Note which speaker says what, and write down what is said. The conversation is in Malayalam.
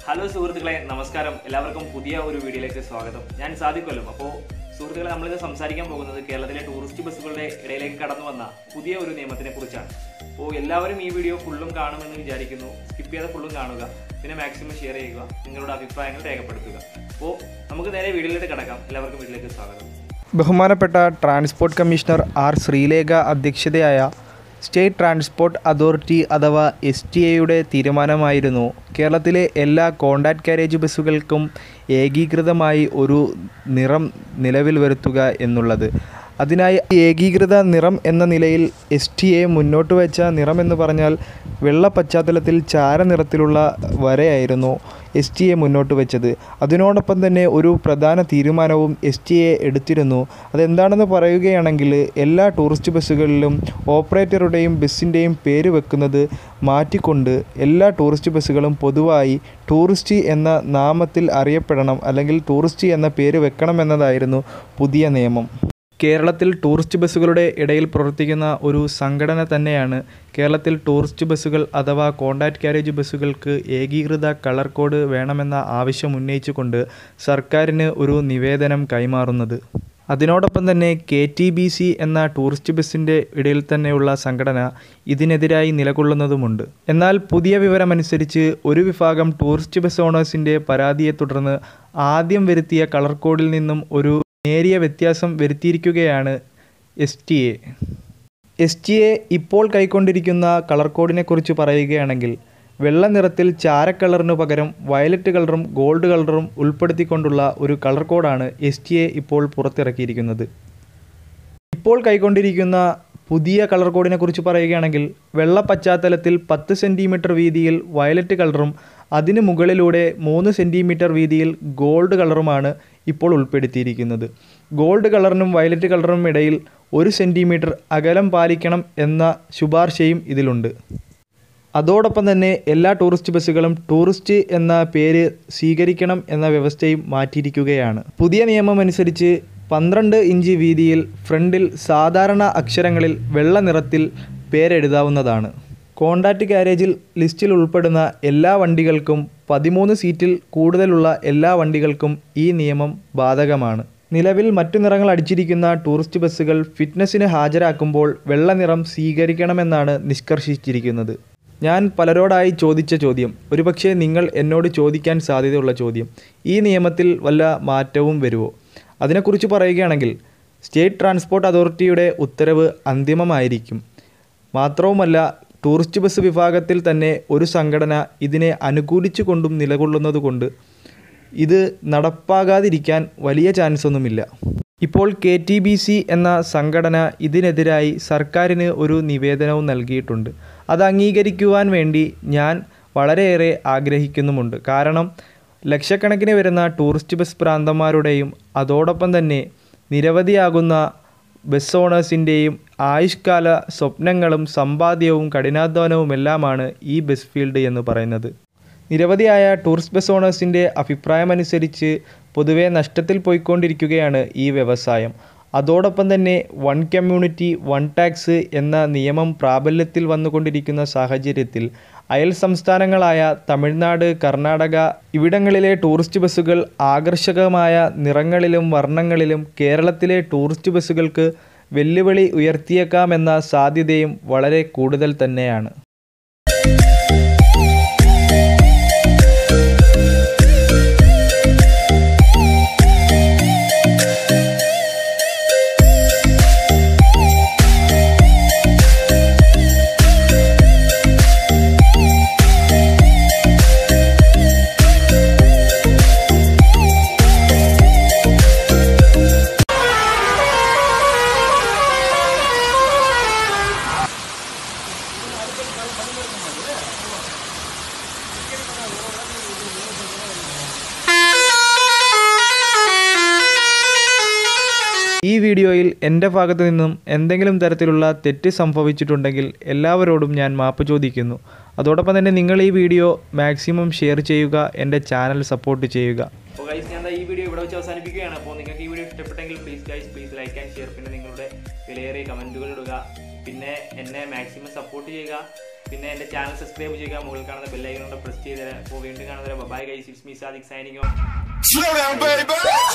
Speaker 1: ഹലോ സുഹൃത്തുക്കളെ നമസ്കാരം എല്ലാവർക്കും പുതിയ ഒരു വീഡിയോയിലേക്ക് സ്വാഗതം ഞാൻ സാദിഖ് അപ്പോൾ സുഹൃത്തുക്കളെ നമ്മളിത് സംസാരിക്കാൻ പോകുന്നത് കേരളത്തിലെ ടൂറിസ്റ്റ് ബസ്സുകളുടെ ഇടയിലേക്ക് കടന്നു വന്ന പുതിയ ഒരു നിയമത്തിനെ കുറിച്ചാണ് അപ്പോൾ എല്ലാവരും ഈ വീഡിയോ ഫുള്ളും കാണുമെന്ന് വിചാരിക്കുന്നു സ്കിപ്പ് ചെയ്ത് ഫുള്ളും കാണുക പിന്നെ മാക്സിമം ഷെയർ ചെയ്യുക നിങ്ങളുടെ അഭിപ്രായങ്ങൾ രേഖപ്പെടുത്തുക അപ്പോൾ നമുക്ക് നേരെ വീഡിയോയിലേക്ക് കിടക്കാം എല്ലാവർക്കും വീട്ടിലേക്ക് സ്വാഗതം
Speaker 2: ബഹുമാനപ്പെട്ട ട്രാൻസ്പോർട്ട് കമ്മീഷണർ ആർ ശ്രീലേഖ അധ്യക്ഷതയായ സ്റ്റേറ്റ് ട്രാൻസ്പോർട്ട് അതോറിറ്റി അഥവാ എസ് ടി എയുടെ തീരുമാനമായിരുന്നു കേരളത്തിലെ എല്ലാ കോണ്ടാക്ട് കാരേജ് ബസ്സുകൾക്കും ഏകീകൃതമായി ഒരു നിറം നിലവിൽ വരുത്തുക എന്നുള്ളത് അതിനായി ഏകീകൃത നിറം എന്ന നിലയിൽ എസ് ടി എ മുന്നോട്ട് വെച്ച നിറം എന്ന് പറഞ്ഞാൽ വെള്ള പശ്ചാത്തലത്തിൽ ചാരനിറത്തിലുള്ള വരയായിരുന്നു എസ് ടി എ മുന്നോട്ട് വെച്ചത് അതിനോടൊപ്പം തന്നെ ഒരു പ്രധാന തീരുമാനവും എസ് ടി എ എടുത്തിരുന്നു അതെന്താണെന്ന് പറയുകയാണെങ്കിൽ എല്ലാ ടൂറിസ്റ്റ് ബസ്സുകളിലും ഓപ്പറേറ്ററുടെയും ബസ്സിൻ്റെയും പേര് വെക്കുന്നത് മാറ്റിക്കൊണ്ട് എല്ലാ ടൂറിസ്റ്റ് ബസ്സുകളും പൊതുവായി ടൂറിസ്റ്റ് എന്ന നാമത്തിൽ അറിയപ്പെടണം അല്ലെങ്കിൽ ടൂറിസ്റ്റ് എന്ന പേര് വെക്കണം എന്നതായിരുന്നു പുതിയ നിയമം കേരളത്തിൽ ടൂറിസ്റ്റ് ബസ്സുകളുടെ ഇടയിൽ പ്രവർത്തിക്കുന്ന ഒരു സംഘടന തന്നെയാണ് കേരളത്തിൽ ടൂറിസ്റ്റ് ബസ്സുകൾ അഥവാ കോണ്ടാക്ട് കാരേജ് ബസ്സുകൾക്ക് ഏകീകൃത കളർ കോഡ് വേണമെന്ന ആവശ്യം ഉന്നയിച്ചുകൊണ്ട് സർക്കാരിന് ഒരു നിവേദനം കൈമാറുന്നത് അതിനോടൊപ്പം തന്നെ കെ ടി ബി സി എന്ന ടൂറിസ്റ്റ് ബസ്സിൻ്റെ ഇടയിൽ തന്നെയുള്ള സംഘടന ഇതിനെതിരായി നിലകൊള്ളുന്നതുമുണ്ട് എന്നാൽ പുതിയ വിവരമനുസരിച്ച് ഒരു വിഭാഗം ടൂറിസ്റ്റ് ബസ് ഓണേഴ്സിൻ്റെ പരാതിയെ തുടർന്ന് ആദ്യം വരുത്തിയ കളർ കോഡിൽ നിന്നും ഒരു നേരിയ വ്യത്യാസം വരുത്തിയിരിക്കുകയാണ് S T A S T A ഇപ്പോൾ കൈക്കൊണ്ടിരിക്കുന്ന കളർ കോഡിനെ കുറിച്ച് പറയുകയാണെങ്കിൽ വെള്ള നിറത്തിൽ ചാരക്കളറിനു പകരം വയലറ്റ് കളറും ഗോൾഡ് കളറും ഉൾപ്പെടുത്തിക്കൊണ്ടുള്ള ഒരു കളർ കോഡാണ് എസ് ടി എ ഇപ്പോൾ പുറത്തിറക്കിയിരിക്കുന്നത് ഇപ്പോൾ കൈക്കൊണ്ടിരിക്കുന്ന പുതിയ കളർ കോഡിനെ കുറിച്ച് പറയുകയാണെങ്കിൽ വെള്ള പശ്ചാത്തലത്തിൽ പത്ത് സെൻറ്റിമീറ്റർ വീതിയിൽ വയലറ്റ് കളറും അതിന് മുകളിലൂടെ മൂന്ന് സെൻറ്റിമീറ്റർ വീതിയിൽ ഗോൾഡ് കളറുമാണ് ഇപ്പോൾ ഉൾപ്പെടുത്തിയിരിക്കുന്നത് ഗോൾഡ് കളറിനും വയലറ്റ് കളറിനും ഇടയിൽ ഒരു സെൻറ്റിമീറ്റർ അകലം പാലിക്കണം എന്ന ശുപാർശയും ഇതിലുണ്ട് അതോടൊപ്പം തന്നെ എല്ലാ ടൂറിസ്റ്റ് ബസ്സുകളും ടൂറിസ്റ്റ് എന്ന പേര് സ്വീകരിക്കണം എന്ന വ്യവസ്ഥയും മാറ്റിയിരിക്കുകയാണ് പുതിയ നിയമം അനുസരിച്ച് പന്ത്രണ്ട് ഇഞ്ച് വീതിയിൽ ഫ്രണ്ടിൽ സാധാരണ അക്ഷരങ്ങളിൽ വെള്ള നിറത്തിൽ പേരെഴുതാവുന്നതാണ് കോണ്ടാക്റ്റ് കാരേജിൽ ലിസ്റ്റിൽ ഉൾപ്പെടുന്ന എല്ലാ വണ്ടികൾക്കും പതിമൂന്ന് സീറ്റിൽ കൂടുതലുള്ള എല്ലാ വണ്ടികൾക്കും ഈ നിയമം ബാധകമാണ് നിലവിൽ മറ്റു നിറങ്ങൾ അടിച്ചിരിക്കുന്ന ടൂറിസ്റ്റ് ബസ്സുകൾ ഫിറ്റ്നസ്സിന് ഹാജരാക്കുമ്പോൾ വെള്ള നിറം സ്വീകരിക്കണമെന്നാണ് നിഷ്കർഷിച്ചിരിക്കുന്നത് ഞാൻ പലരോടായി ചോദിച്ച ചോദ്യം ഒരുപക്ഷെ നിങ്ങൾ എന്നോട് ചോദിക്കാൻ സാധ്യതയുള്ള ചോദ്യം ഈ നിയമത്തിൽ വല്ല മാറ്റവും വരുമോ അതിനെക്കുറിച്ച് പറയുകയാണെങ്കിൽ സ്റ്റേറ്റ് ട്രാൻസ്പോർട്ട് അതോറിറ്റിയുടെ ഉത്തരവ് അന്തിമമായിരിക്കും മാത്രവുമല്ല ടൂറിസ്റ്റ് ബസ് വിഭാഗത്തിൽ തന്നെ ഒരു സംഘടന ഇതിനെ അനുകൂലിച്ചു കൊണ്ടും നിലകൊള്ളുന്നതുകൊണ്ട് ഇത് നടപ്പാകാതിരിക്കാൻ വലിയ ചാൻസ് ഒന്നുമില്ല ഇപ്പോൾ കെ ടി ബി സി എന്ന സംഘടന ഇതിനെതിരായി സർക്കാരിന് ഒരു നിവേദനവും നൽകിയിട്ടുണ്ട് അത് അംഗീകരിക്കുവാൻ വേണ്ടി ഞാൻ വളരെയേറെ ആഗ്രഹിക്കുന്നുമുണ്ട് കാരണം ലക്ഷക്കണക്കിന് വരുന്ന ടൂറിസ്റ്റ് ബസ് പ്രാന്തന്മാരുടെയും അതോടൊപ്പം തന്നെ നിരവധിയാകുന്ന ബസ് ഓണേഴ്സിൻ്റെയും ആയുഷ്കാല സ്വപ്നങ്ങളും സമ്പാദ്യവും കഠിനാധ്വാനവും എല്ലാമാണ് ഈ ബസ് ഫീൽഡ് എന്ന് പറയുന്നത് നിരവധിയായ ടൂറിസ്റ്റ് ബസ് ഓണേഴ്സിൻ്റെ അഭിപ്രായമനുസരിച്ച് പൊതുവെ നഷ്ടത്തിൽ പോയിക്കൊണ്ടിരിക്കുകയാണ് ഈ വ്യവസായം അതോടൊപ്പം തന്നെ വൺ കമ്മ്യൂണിറ്റി വൺ ടാക്സ് എന്ന നിയമം പ്രാബല്യത്തിൽ വന്നുകൊണ്ടിരിക്കുന്ന സാഹചര്യത്തിൽ അയൽ സംസ്ഥാനങ്ങളായ തമിഴ്നാട് കർണാടക ഇവിടങ്ങളിലെ ടൂറിസ്റ്റ് ബസ്സുകൾ ആകർഷകമായ നിറങ്ങളിലും വർണ്ണങ്ങളിലും കേരളത്തിലെ ടൂറിസ്റ്റ് ബസ്സുകൾക്ക് വെല്ലുവിളി ഉയർത്തിയേക്കാമെന്ന സാധ്യതയും വളരെ കൂടുതൽ തന്നെയാണ് ഈ വീഡിയോയിൽ എൻ്റെ ഭാഗത്തു നിന്നും എന്തെങ്കിലും തരത്തിലുള്ള തെറ്റ് സംഭവിച്ചിട്ടുണ്ടെങ്കിൽ എല്ലാവരോടും ഞാൻ മാപ്പ് ചോദിക്കുന്നു അതോടൊപ്പം തന്നെ നിങ്ങൾ ഈ വീഡിയോ മാക്സിമം ഷെയർ ചെയ്യുക എൻ്റെ ചാനൽ സപ്പോർട്ട് ചെയ്യുക
Speaker 1: അപ്പോൾ ഗൈസ് ഞാൻ ദാ ഈ വീഡിയോ ഇവിടെ വെച്ച് അവസാനിപ്പിക്കുകയാണ് അപ്പോൾ നിങ്ങൾക്ക് ഈ വീഡിയോ ഇഷ്ടപ്പെട്ടെങ്കിൽ please guys please like and share പിന്നെ നിങ്ങളുടെ വിലയേറിയ കമൻറ്റുകൾ ഇടുക പിന്നെ എന്നെ മാക്സിമം സപ്പോർട്ട് ചെയ്യുക പിന്നെ എൻ്റെ ചാനൽ സബ്സ്ക്രൈബ് ചെയ്യുക മുകളിൽ കാണുന്ന ബെല്ലൈക്കനോട് പ്രസ് ചെയ്ത് തരാം അപ്പോൾ വീണ്ടും കാണുന്നവരെ bye bye guys it's me Sadiq signing off
Speaker 3: Slow down, baby.